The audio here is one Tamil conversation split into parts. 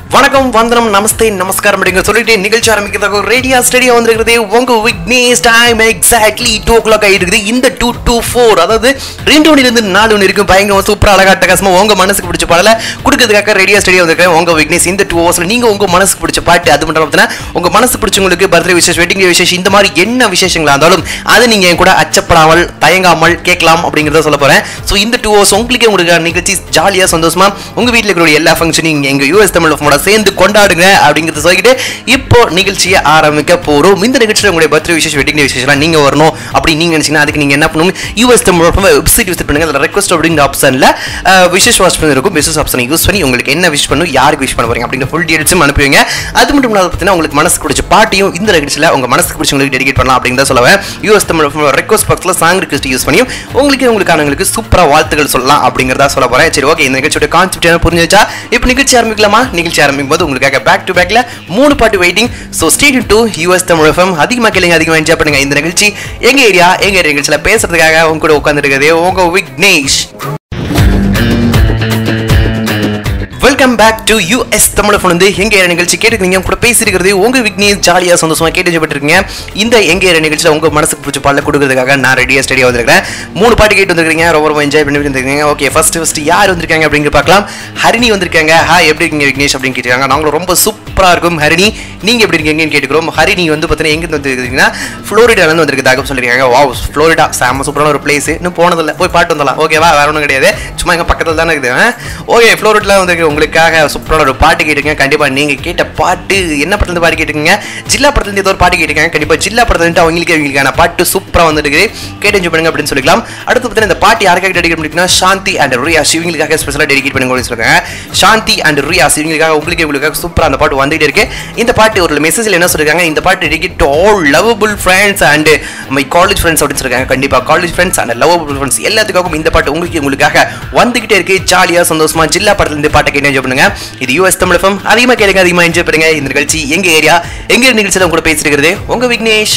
வணக்கம் வந்தனம் நமஸ்தே நமஸ்காரம் அப்படிங்க சொல்லிட்டு நிகழ்ச்சி ஆரம்பிக்கிறதாக ரேடியா ஸ்டேடியா வந்திருக்கிறது உங்க Vignesh time exactly two o'clock ஆகிருக்குது இந்த டூ டூ ஃபோர் அதாவது ரெண்டு மணிலேருந்து நாலு மணி இருக்கும் பயங்கரம் சூப்பர் அழகா அட்டகாசமா உங்க மனசுக்கு பிடிச்ச பாடல கொடுக்கறதுக்காக ரேடியா ஸ்டேடியா வந்திருக்கேன் உங்க விக்னேஸ் இந்த டூ ஹவர்ஸ்ல நீங்க உங்க மனசுக்கு பிடிச்ச பாட்டு அது மட்டும் இல்லாம உங்க மனசு பிடிச்சவங்களுக்கு birthday wishes wedding day wishes இந்த மாதிரி என்ன விசேஷங்களா இருந்தாலும் அது நீங்க என் கூட அச்சப்படாமல் தயங்காமல் கேட்கலாம் அப்படிங்கறத சொல்ல போறேன் ஸோ இந்த டூ ஹவர்ஸ் உங்களுக்கு உங்களுக்கு நிகழ்ச்சி ஜாலியா சந்தோஷமா உங்க வீட்டில் இருக்கிற எல்லா ஃபங்க்ஷனையும் எங்க யூஎஸ் தமிழ் ஃபோட சேர்ந்து கொண்டாடுங்க அப்படிங்கறத சொல்லிட்டு இப்போ நிகழ்ச்சியை ஆரம்பிக்க போறோம் இந்த நிகழ்ச்சியில் உங்களுடைய பர்த்டே விசேஷ் வெட்டிங் டே விசேஷம் நீங்க வரணும் அப்படி நீங்க நினைச்சீங்கன்னா அதுக்கு நீங்க என்ன பண்ணணும் யூஎஸ் தமிழ் வெப்சைட் விசிட் பண்ணுங்க அதில் ரெக்வஸ்ட் அப்படிங்கிற ஆப்ஷன்ல விஷஸ் வாட்ச் பண்ணி இருக்கும் பிசினஸ் ஆப்ஷனை யூஸ் பண்ணி உங்களுக்கு என்ன விஷ் பண்ணணும் யாருக்கு விஷ் பண்ண போறீங்க அப்படிங்கிற ஃபுல் டீடைல்ஸும் அனுப்புவீங்க அது மட்டும் இல்லாத பார்த்தீங்கன்னா உங்களுக்கு மனசுக்கு பிடிச்ச பாட்டையும் இந்த நிகழ்ச்சியில் உங்க மனசுக்கு பிடிச்சவங்களுக்கு டெடிகேட் பண்ணலாம் அப்படிங்கிறத சொல்லுவேன் யூஎஸ் தமிழ் ரெக்வஸ்ட் பாக்ஸில் சாங் ரிக்வஸ்ட் யூஸ் பண்ணியும் உங்களுக்கு உங்களுக்கானவங்களுக்கு சூப்பரா வாழ்த்துக்கள் சொல்லலாம் அப்படிங்கிறதா சொல்ல போறேன் சரி ஓகே இந்த நிகழ்ச்சியோட கான்செப்ட் என்ன புரிஞ்சுச்சா இப்போ நிகழ்ச்சி ஆரம்பிக்கலாமா நிகழ்ச்சி ஆரம்பிக்கும் போது உங்களுக்காக பேக் டு பேக்ல மூணு பாட்டு waiting so stay tuned to US Tamil FM அதிகமாக கேளுங்க அதிகமாக என்ஜாய் பண்ணுங்க இந்த நிகழ்ச்சி எங்க ஏரியா எங்க ஏரியா நிகழ்ச்சியில் பேசுறதுக்காக உங்க கூட உட்காந்துருக்கிறது உங்க Vignesh welcome back to US Tamil phone வந்து எங்க ஏற நிகழ்ச்சி கேட்டுக்கிறீங்க கூட பேசியிருக்கிறது உங்க விக்னேஷ் ஜாலியா சந்தோஷமா கேட்டு இருக்கீங்க இந்த எங்க ஏற நிகழ்ச்சியில் உங்க மனசுக்கு பிடிச்ச பாடல கொடுக்கறதுக்காக நான் ரெடியா ஸ்டடியா வந்திருக்கேன் மூணு பாட்டு கேட்டு வந்திருக்கீங்க ரொம்ப ரொம்ப என்ஜாய் பண்ணி வந்திருக்கீங்க ஓகே ஃபர்ஸ்ட் ஃபர்ஸ்ட் யார் வந்திருக்காங்க அப்படிங்கிற பார்க்கலாம் ஹரிணி வந்திருக்காங்க ஹாய் எப்படி இருக்கீங்க விக்னேஷ் அப்படின்னு கேட்டிருக்காங்க நாங்களும் ரொம்ப சூப்பரா இருக்கும் ஹரிணி நீங்க எப்படி இருக்கீங்கன்னு கேட்டுக்கிறோம் ஹரிணி வந்து பார்த்தீங்கன்னா எங்க வந்துருக்கீங்கன்னா ஃப்ளோரிடால இருந்து வந்திருக்கதாக சொல்லியிருக்காங்க வாவ் ஃப்ளோரிடா செம்ம சூப்பரான ஒரு பிளேஸ் இன்னும் போனதில்லை போய் பாட்டு வந்தலாம் ஓகேவா வேற ஒன்றும் கிடையாது சும்மா எங்க பக்கத்தில் தானே இருக்குது ஓகே ஃப்ளோரிட்ல வந்து உங்களுக்காக சூப்பரான ஒரு பாட்டு கேட்டுருங்க கண்டிப்பா நீங்க கேட்ட பாட்டு என்ன படத்துல பாட்டு கேட்டுருக்கீங்க ஜில்லா படத்துல ஏதோ ஒரு பாட்டு கேட்டுருக்காங்க கண்டிப்பா ஜில்லா படத்துல அவங்களுக்கு அவங்களுக்கான பாட்டு சூப்பரா வந்துருக்கு கேட்டு enjoy பண்ணுங்க அப்படின்னு சொல்லிக்கலாம் அடுத்து பார்த்தீங்கன்னா இந்த பாட்டு யாருக்காக டெடிகேட் பண்ணிருக்கீங்கன்னா சாந்தி அண்ட் ரியா சிவங்களுக்காக ஸ்பெஷலாக டெடிகேட் பண்ணுங்க அப்படின்னு சொல்லுவாங்க சாந்தி அண்ட் ரியா சிவங்களுக்காக உங்களுக்கு உங்களுக்காக சூப்பரா அந்த பாட்டு வந்துட்டே இருக்கு இந்த பாட்டு ஒரு மெசேஜ்ல என்ன சொல்லிருக்காங்க இந்த பாட்டு dedicate to all lovable friends and my college friends அப்படின்னு சொல்லிருக்காங்க கண்டிப்பா college friends and lovable friends எல்லாத்துக்காகவும் இந்த பாட்டு உங்களுக்கு உங்களுக்காக வந்துகிட்டே இருக்கு ஜாலியா சந்தோஷமா ஜில்லா படத்துல இந்த பாட்டை கேட்டு என்ஜாய் பண்ணுங்க இது யூஎஸ் தமிழ் எஃப்எம் அதிகமாக கேளுங்க அதிகமாக என்ஜாய் பண்ணுங்க இந்த நிகழ்ச்சி எங்க ஏரியா எங்க நிகழ்ச்சியில் உங்க கூட பேசிருக்கிறது உங்க விக்னேஷ்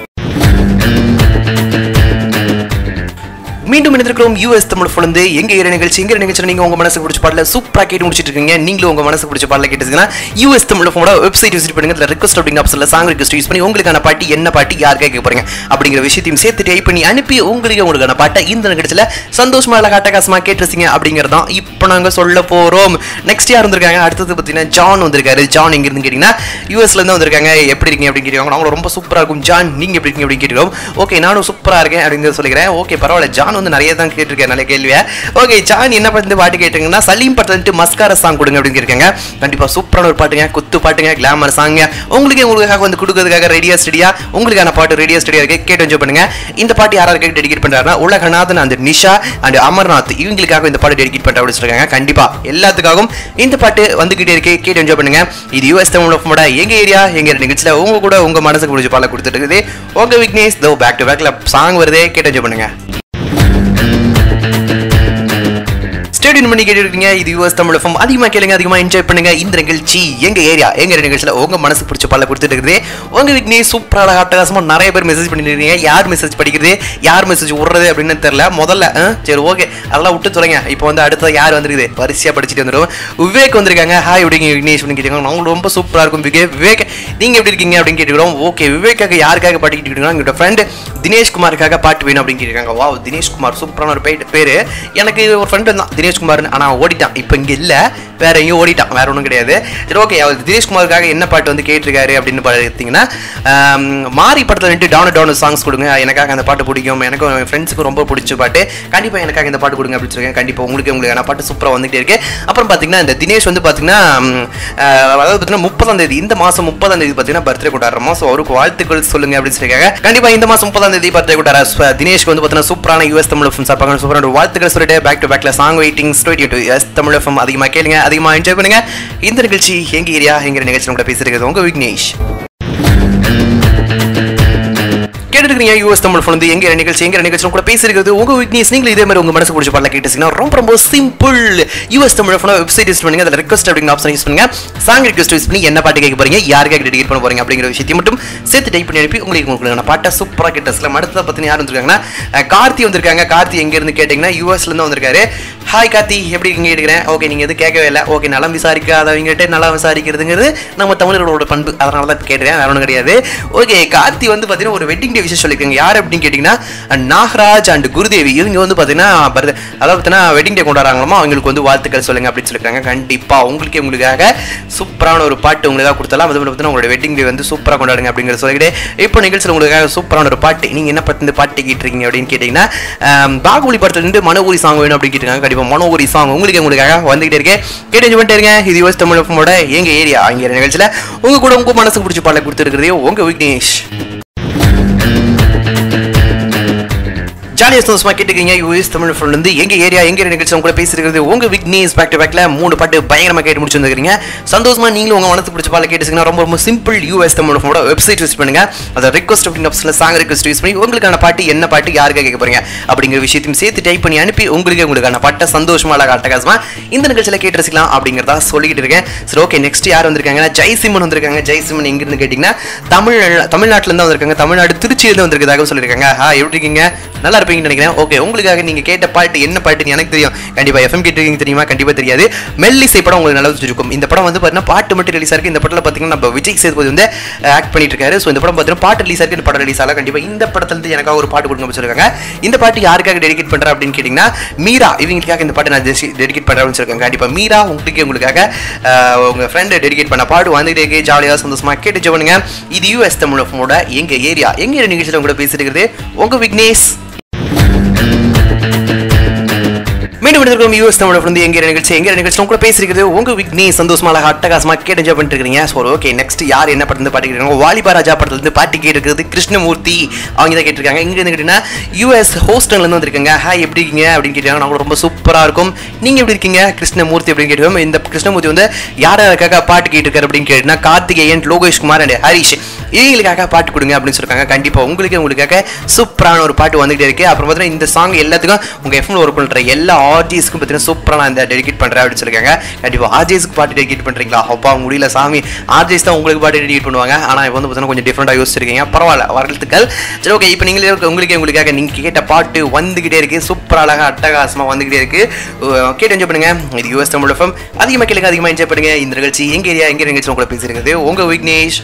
மீண்டும் இணைந்திருக்கிறோம் யூஎஸ் தமிழ் ஃபுல்லந்து எங்க ஏற நிகழ்ச்சி எங்க நிகழ்ச்சி நீங்க உங்க மனசுக்கு பிடிச்ச பாடல சூப்பரா கேட்டு முடிச்சிட்டு இருக்கீங்க நீங்களும் உங்க மனசுக்கு பிடிச்ச பாடல கேட்டுங்கன்னா யூஎஸ் தமிழ் ஃபோனோட வெப்சைட் விசிட் பண்ணுங்க அதுல ரிக்வஸ்ட் அப்படிங்கிற ஆப்ஷன்ல சாங் ரிக்வஸ்ட் யூஸ் பண்ணி உங்களுக்கான பாட்டு என்ன பாட்டு யாருக்கா கேட்க போறீங்க அப்படிங்கிற விஷயத்தையும் சேர்த்து டைப் பண்ணி அனுப்பி உங்களுக்கு உங்களுக்கான பாட்டை இந்த நிகழ்ச்சியில சந்தோஷமா இல்ல அட்டகாசமா கேட்டுருச்சிங்க அப்படிங்கிறது தான் இப்போ நாங்க சொல்ல போறோம் நெக்ஸ்ட் யார் வந்திருக்காங்க அடுத்தது பார்த்தீங்கன்னா ஜான் வந்திருக்காரு ஜான் எங்க இருந்து கேட்டீங்கன்னா யூஎஸ்ல இருந்து வந்திருக்காங்க எப்படி இருக்கீங்க அப்படின்னு கேட்குறாங்க அவங்க ரொம்ப சூப்பரா இருக்கும் ஜான் நீங்க எப்படி இருக்கீங்க அப்படின்னு கேட்டுக்கிறோம் ஓகே நானும் சூப்பரா இருக்கேன் அப்படின்னு சொல்லிக்கிறேன் ஓகே பரவாயில்ல ஜான் வந்து நிறைய தான் கேட்டிருக்கேன் நல்ல கேள்வியா ஓகே ஜான் என்ன பண்ணி பாட்டு கேட்டீங்கன்னா சலீம் படத்துட்டு மஸ்கார சாங் கொடுங்க அப்படின்னு கேட்காங்க கண்டிப்பா சூப்பரான ஒரு பாட்டுங்க குத்து பாட்டுங்க கிளாமர் சாங்க உங்களுக்கு உங்களுக்காக வந்து கொடுக்கறதுக்காக ரேடியோ ஸ்டடியா உங்களுக்கான பாட்டு ரேடியோ ஸ்டடியா இருக்கு கேட்டு என்ஜாய் பண்ணுங்க இந்த பாட்டு யாராருக்கு டெடிகேட் பண்றாருன்னா உலகநாதன் அந்த நிஷா அண்ட் அமர்நாத் இவங்களுக்காக இந்த பாட்டு டெடிகேட் பண்ற அப்படின்னு சொல்லிருக்காங்க கண்டிப்பா எல்லாத்துக்காகவும் இந்த பாட்டு வந்துகிட்டே இருக்கு கேட்டு என்ஜாய் பண்ணுங்க இது யூஎஸ் தமிழ் எங்க ஏரியா எங்க நிகழ்ச்சியில உங்க கூட உங்க மனசுக்கு பிடிச்ச பால கொடுத்துட்டு இருக்குது உங்க விக்னேஷ் தோ பேக் டு பேக்ல சாங் வருதே கேட்டு என்ஜாய் பண்ணுங்க ஸ்டேடியம் பண்ணி கேட்டுருக்கீங்க இது யூஎஸ் தமிழ் எஃப்எம் அதிகமாக கேளுங்க அதிகமாக என்ஜாய் பண்ணுங்க இந்த நிகழ்ச்சி எங்க ஏரியா எங்க நிகழ்ச்சியில் உங்க மனசு பிடிச்ச பால கொடுத்துட்டு இருக்குது உங்க விக்னேஷ் சூப்பராக அட்டகாசமாக நிறைய பேர் மெசேஜ் பண்ணிருக்கீங்க யார் மெசேஜ் படிக்கிறது யார் மெசேஜ் விடுறது அப்படின்னு தெரியல முதல்ல ஆ, சரி ஓகே அதெல்லாம் விட்டு சொல்லுங்க இப்போ வந்து அடுத்த யார் வந்துருக்குது வரிசையா படிச்சுட்டு வந்துடும் விவேக் வந்திருக்காங்க ஹாய் எப்படிங்க விக்னேஷ் அப்படின்னு கேட்டுருக்காங்க அவங்க ரொம்ப சூப்பராக இருக்கும் விவேக் விவேக் நீங்க எப்படி இருக்கீங்க அப்படின்னு கேட்டுக்கிறோம் ஓகே விவேக்காக யாருக்காக பாட்டு கேட்டுக்கிறோம் எங்களோட ஃப்ரெண்ட் தினேஷ் குமாருக்காக பாட்டு வேணும் அப்படின்னு கேட்டிருக்காங்க வா தினேஷ் குமார் சூப்பரான ஒரு பேர் பேரு எனக்கு ஒரு ஃப்ரெண்டு தான் தினேஷ் குமார்னு ஆனால் ஓடிட்டான் இப்போ இங்கே இல்லை வேற எங்கேயும் ஓடிட்டான் வேற ஒன்றும் கிடையாது சரி ஓகே அவர் தினேஷ் குமாருக்காக என்ன பாட்டு வந்து கேட்டிருக்காரு அப்படின்னு பார்த்தீங்கன்னா ஆம், மாரி படத்தில் ரெண்டு டவுன் டவுன் சாங்ஸ் கொடுங்க எனக்காக அந்த பாட்டு பிடிக்கும் எனக்கும் என் ஃப்ரெண்ட்ஸுக்கும் ரொம்ப பிடிச்ச பாட்டு கண்டிப்பாக எனக்காக இந்த பாட்டு கொடுங்க அப்படின்னு சொல்லியிருக்கேன் கண்டிப்பாக உங்களுக்கு உங்களுக்கான பாட்டு சூப்பராக வந்துகிட்டே இருக்கு அப்புறம் பார்த்தீங்கன்னா இந்த தினேஷ் வந்து பார்த்தீங்கன்னா ம், ஆஹ், அதாவது பார்த்தீங்கன்னா முப்பதாம் தேதி இந்த மாதம் முப்பதாம் தேதி பார்த்தீங்கன்னா பர்த்டே கொண்டாடுறோம் ஸோ அவருக்கு வாழ்த்துக்கள் சொல்லுங்க அப்படின்னு சொல்லியிருக்காங்க கண்டிப்பாக இந்த மாதம் முப்பதாம் தேதி பர்த்டே கொண்டாடுற ஸ்வ- தினேஷ்க்கு வந்து பார்த்தீங்கன்னா சூப்பரான யூஎஸ் தமிழ் ஃபிலிம்ஸ் பார்ப்பாங்க சூப்பரான ஒரு வாழ்த்துக்கள் சொல்லிட்டு பேக் டு பேக்ல song waiting story to S Tamil FM அதிகமாக கேளுங்க அதிகமாக என்ஜாய் பண்ணுங்க இந்த நிகழ்ச்சி எங்க ஏரியா எங்க நிகழ்ச்சி கூட பேசியிருக்கிறது உங்க விக்னேஷ் கேட்டுருக்கீங்க யூஎஸ் தமிழ் ஃபோன் வந்து எங்க நிகழ்ச்சி எங்க நிகழ்ச்சி கூட பேசியிருக்கிறது உங்க விக்னேஷ் நீங்களும் இதே மாதிரி உங்க மனசு பிடிச்ச பாடல கேட்டுச்சுன்னா ரொம்ப ரொம்ப simple US Tamil phone website use பண்ணுங்க அதில் ரெக்வஸ்ட் அப்படிங்கிற ஆப்ஷன் யூஸ் பண்ணுங்க சாங் ரிக்வஸ்ட் யூஸ் பண்ணி என்ன பாட்டு கேட்க போறீங்க யாருக்காக டெடிகேட் பண்ண போறீங்க அப்படிங்கிற விஷயத்தை மட்டும் சேர்த்து டைப் பண்ணி அனுப்பி உங்களுக்கு உங்களுக்கு பாட்டை சூப்பராக கேட்ட சில அடுத்த பத்தின யார் வந்திருக்காங்கன்னா அஹ், கார்த்தி வந்திருக்காங்க கார்த்தி எங்க இருந்து கேட்டீங்கன்னா யூஎஸ்ல இருந்து வந்திருக்காரு ஹாய் கார்த்தி எப்படி இருக்கீங்க எடுக்கிறேன் ஓகே நீங்கள் எதுவும் கேட்கவே இல்லை ஓகே நலம் விசாரிக்காதவங்ககிட்ட நல்லா விசாரிக்கிறதுங்கிறது நம்ம தமிழர்களோட பண்பு அதனால தான் கேட்டுறேன் வேற ஒன்றும் கிடையாது ஓகே கார்த்தி வந்து பார்த்தீங்கன்னா ஒரு வெட்டிங் டே விஷயம் சொல்லியிருக்காங்க யார் அப்படின்னு கேட்டிங்கன்னா நாகராஜ் அண்ட் குருதேவி இவங்க வந்து பார்த்தீங்கன்னா birth- அதாவது பார்த்தீங்கன்னா வெட்டிங் டே கொண்டாடுறாங்களாமா அவங்களுக்கு வந்து வாழ்த்துக்கள் சொல்லுங்க அப்படின்னு சொல்லியிருக்காங்க கண்டிப்பாக உங்களுக்கே உங்களுக்காக சூப்பரான ஒரு பாட்டு உங்களுக்காக கொடுத்தலாம் அது பார்த்தீங்கன்னா உங்களோட வெட்டிங் டே வந்து சூப்பராக கொண்டாடுங்க அப்படிங்கிறத சொல்லிக்கிட்டு இப்போ நிகழ்ச்சியில் உங்களுக்காக சூப்பரான ஒரு பாட்டு நீங்கள் என்ன பற்றி இந்த பாட்டு கேட்டிருக்கீங்க அப்படின்னு கேட்டிங்கன்னா ஆம், பாகுபலி படத்துலேருந்து மனோகரி சாங் வேணும் அப்படின்னு கேட்டிருக்காங்க கண்டிப்பாக மனோகரி சாங் உங்களுக்கு உங்களுக்காக வந்துகிட்டே இருக்கேன் கேட்டு enjoy பண்ணிட்டே இருங்க இது யோசி தமிழ் எஃப்எம்மோட எங்க ஏரியா அங்கே நிகழ்ச்சியில் உங்க கூட உங்க மனசுக்கு பிடிச்ச பாடலை கொடுத்துருக்கிறதே உங்க விக்னேஷ் ஜாலியாக சந்தோஷமா கேட்டுக்கீங்க யூஎஸ் தமிழ் ஃப்ரெண்ட் வந்து எங்க ஏரியா எங்க நிகழ்ச்சி உங்க கூட பேசிருக்கிறது உங்க விக்னேஷ் பேக் டு பேக்ல மூணு பாட்டு பயங்கரமா கேட்டு முடிச்சு வந்துருக்கீங்க சந்தோஷமா நீங்களும் உங்க மனசுக்கு பிடிச்ச பாடல கேட்டுச்சிங்கன்னா ரொம்ப ரொம்ப சிம்பிள் யூஎஸ் தமிழ் ஃபோட வெப்சைட் யூஸ் பண்ணுங்க அதை ரிக்வஸ்ட் அப்படின்னு ஆப்ஷனில் சாங் ரிக்வஸ்ட் யூஸ் பண்ணி உங்களுக்கான பாட்டு என்ன பாட்டு யாருக்காக கேட்க போறீங்க அப்படிங்கிற விஷயத்தையும் சேர்த்து டைப் பண்ணி அனுப்பி உங்களுக்கு உங்களுக்கான பாட்டை சந்தோஷமா அழகா அட்டகாசமா இந்த நிகழ்ச்சியில கேட்டு ரசிக்கலாம் அப்படிங்கிறதா சொல்லிக்கிட்டு இருக்கேன் சரி ஓகே நெக்ஸ்ட் யார் வந்திருக்காங்கன்னா ஜெய்சிமன் வந்திருக்காங்க ஜெய்சிமன் எங்கிருந்து கேட்டிங்கன்னா தமிழ் தமிழ்நாட்டுல இருந்து வந்திருக்காங்க தமிழ்நாடு திருச்சியிலிருந்து வந்திருக்கதாக சொல்லியிருக்காங்க ஆ எப்படி இருக்கீங்க நல்லா இருப்பீங்கன்னு நினைக்கிறேன் ஓகே உங்களுக்காக நீங்க கேட்ட பாட்டு என்ன பாட்டுன்னு எனக்கு தெரியும் கண்டிப்பா எஃப்எம் கேட்டிருக்கீங்க தெரியுமா கண்டிப்பா தெரியாது மெல்லிசை படம் உங்களுக்கு நல்லா தெரிஞ்சிருக்கும் இந்த படம் வந்து பார்த்தீங்கன்னா பாட்டு மட்டும் ரிலீஸ் ஆயிருக்கு இந்த படத்தில் பார்த்தீங்கன்னா நம்ம விஜய் சேதுபதி வந்து ஆக்ட் பண்ணிட்டு இருக்காரு ஸோ இந்த படம் பார்த்தீங்கன்னா பாட்டு ரிலீஸ் ஆயிருக்கு இந்த படம் ரிலீஸ் ஆகல கண்டிப்பா இந்த படத்துல இருந்து எனக்காக ஒரு பாட்டு கொடுங்க அப்படின்னு சொல்லிருக்காங்க இந்த பாட்டு யாருக்காக டெடிகேட் பண்றேன் அப்படின்னு கேட்டிங்கன்னா மீரா இவங்களுக்காக இந்த பாட்டு நான் டெடிகேட் பண்றேன் அப்படின்னு சொல்லிருக்காங்க கண்டிப்பா மீரா உங்களுக்கு உங்களுக்காக ஆஹ், உங்க ஃப்ரெண்ட் டெடிகேட் பண்ண பாடு வந்துகிட்டே இருக்கு ஜாலியாக சந்தோஷமா கேட்டு ஜோனுங்க இது யூஎஸ் தமிழ் ஃபோட எங்க ஏரியா எங்க நிகழ்ச்சியில் உங்க கூட பேசிட்டு இருக்கிறது உங்க விக்னேஷ் மீண்டும் எடுத்துக்கிறோம் யூஎஸ் தமிழ் வந்து எங்க நிகழ்ச்சி எங்க நிகழ்ச்சி உங்க கூட பேசிருக்கிறது உங்க விக்னி சந்தோஷமா அழகா அட்டகாசமா கேட்டு என்ஜாய் பண்ணிட்டு இருக்கீங்க ஸோ ஓகே நெக்ஸ்ட் யார் என்ன படத்துல பாட்டு கேட்குறாங்க வாலிபா ராஜா படத்துல இருந்து பாட்டு கேட்டுருக்கிறது கிருஷ்ணமூர்த்தி அவங்க தான் கேட்டிருக்காங்க இங்க இருந்து கேட்டீங்கன்னா யூஎஸ் ஹோஸ்டன்ல இருந்து வந்திருக்காங்க ஹாய் எப்படி இருக்கீங்க அப்படின்னு கேட்டாங்க நாங்கள் ரொம்ப சூப்பரா இருக்கும் நீங்க எப்படி இருக்கீங்க கிருஷ்ணமூர்த்தி அப்படின்னு கேட்டுக்கோம் இந்த கிருஷ்ணமூர்த்தி வந்து யாருக்காக பாட்டு கேட்டிருக்காரு அப்படின்னு கேட்டீங்கன்னா கார்த்திகேயன் லோகேஷ் குமார் அண்ட் ஹரிஷ் இவங்களுக்காக பாட்டு கொடுங்க அப்படின்னு சொல்லிருக்காங்க கண்டிப்பா உங்களுக்கு உங்களுக்காக சூப்பரான ஒரு பாட்டு வந்துகிட்டே இருக்கு அப்புறம் பார்த்தீங்கன்னா இந்த சாங் எல்லாத்துக்கும் உங்க எஃப்எம் ஒர்க் பண்ற எல்லா ஆர்டிஸ்ட்க்கும் பார்த்தீங்கன்னா சூப்பரா நான் இந்த டெடிகேட் பண்றேன் அப்படின்னு சொல்லிருக்காங்க கண்டிப்பா ஆர்ஜிஎஸ்க்கு பாட்டு டெடிகேட் பண்றீங்களா அப்பா முடியல சாமி ஆர்ஜிஎஸ் தான் உங்களுக்கு பாட்டு டெடிகேட் பண்ணுவாங்க ஆனா இப்போ வந்து பார்த்தீங்கன்னா கொஞ்சம் டிஃப்ரெண்டா யோசிச்சிருக்கீங்க பரவாயில்ல வாழ்த்துக்கள் சரி ஓகே இப்போ நீங்களே உங்களுக்கு உங்களுக்காக நீங்க கேட்ட பாட்டு வந்துகிட்டே இருக்கு சூப்பரா அழகா அட்டகாசமா வந்துகிட்டே இருக்கு அஹ் கேட்டு என்ஜாய் பண்ணுங்க இது யூஎஸ் தமிழ் எஃப்எம் அதிகமாக கேளுங்க அதிகமாக என்ஜாய் பண்ணுங்க இந்த நிகழ்ச்சி எங்க ஏரியா எங்க நிகழ்ச்சி உங்களை பேசியிருக்கிறது உங்க விக்னேஷ்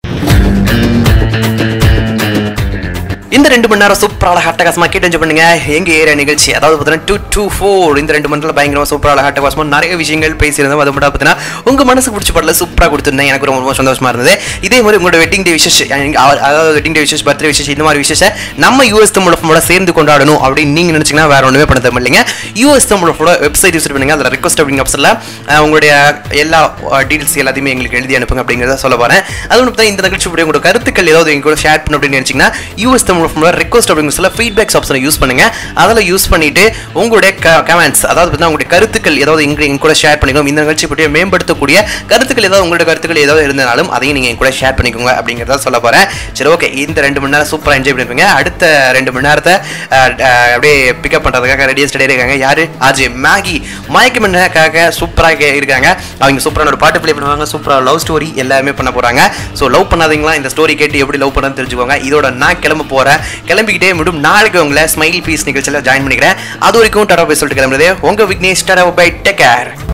இந்த ரெண்டு மணி நேரம் சூப்பராக அட்டகாசமா கேட்டு enjoy பண்ணுங்க எங்க ஏரியா நிகழ்ச்சி அதாவது பார்த்தீங்கன்னா டூ டூ ஃபோர் இந்த ரெண்டு மணி நேரம் பயங்கரமா சூப்பராக அட்டகாசமா நிறைய விஷயங்கள் பேசியிருந்தோம் அது மட்டும் பார்த்தீங்கன்னா உங்க மனசுக்கு பிடிச்ச பாடல சூப்பராக கொடுத்துருந்தேன் எனக்கு ரொம்ப ரொம்ப சந்தோஷமா இருந்தது இதே மாதிரி உங்களோட வெட்டிங் டே விஷஸ் அதாவது wedding day wishes birthday wishes இந்த மாதிரி விஷயத்தை நம்ம யூஎஸ் தமிழோட சேர்ந்து கொண்டாடணும் அப்படின்னு நீங்க நினைச்சீங்கன்னா வேற ஒண்ணுமே பண்ண தேவை இல்லைங்க யூஎஸ் தமிழோட வெப்சைட் யூஸ் பண்ணுங்க அதில் ரெக்வஸ்ட் அப்படிங்கிற ஆப்ஷனில் உங்களுடைய எல்லா டீடைல்ஸ் எல்லாத்தையுமே எங்களுக்கு எழுதி அனுப்புங்க அப்படிங்கிறத சொல்ல போறேன் அது மட்டும் தான் இந்த நிகழ்ச்சி பற்றி உங்களோட கருத்துக்கள் ஏதாவது எங்க கூட ஷேர் பண்ணணும் அப்படின்னு நினைச்சீங்கன்னா யூஎஸ் தமிழ் ரெக்வஸ்ட் அப்படிங்கிற சொல்ல ஃபீட்பேக்ஸ் ஆப்ஷனை யூஸ் பண்ணுங்க அதில் யூஸ் பண்ணிட்டு உங்களுடைய கமெண்ட்ஸ் அதாவது பார்த்தீங்கன்னா உங்களுடைய கருத்துக்கள் ஏதாவது எங்க எங்க கூட ஷேர் பண்ணிக்கோங்க இந்த நிகழ்ச்சி பற்றி மேம்படுத்தக்கூடிய கருத்துக்கள் ஏதாவது உங்களோட கருத்துக்கள் ஏதாவது இருந்தாலும் அதையும் நீங்க எங்க கூட ஷேர் பண்ணிக்கோங்க அப்படிங்கிறத சொல்ல போறேன் சரி ஓகே இந்த ரெண்டு மணி நேரம் சூப்பராக என்ஜாய் பண்ணிருப்பீங்க அடுத்த ரெண்டு மணி நேரத்தை அஹ், அஹ், அப்படியே பிக்கப் பண்றதுக்காக ரெடியாக ஸ்டடி இருக்காங்க யாரு ஆர்ஜே மேகி மயக்கமன்னக்காக சூப்பராக இருக்காங்க அவங்க சூப்பரான ஒரு பாட்டு ப்ளே பண்ணுவாங்க சூப்பராக லவ் ஸ்டோரி எல்லாமே பண்ண போறாங்க ஸோ லவ் பண்ணாதீங்களா இந்த ஸ்டோரி கேட்டு எப்படி லவ் பண்ணு தெரிஞ்சுக்கோங்க இதோட நான் கிளம்ப போறேன் கிளம்பிக்கிட்டே மீண்டும் நாளைக்கு உங்களை ஸ்மைல் பீஸ் நிகழ்ச்சியில் ஜாயின் பண்ணிக்கிறேன் அது வரைக்கும் டரா போய் சொல்லிட்டு கிளம்புறது உங்க விக்னேஷ் டரா பை டேக் கேர்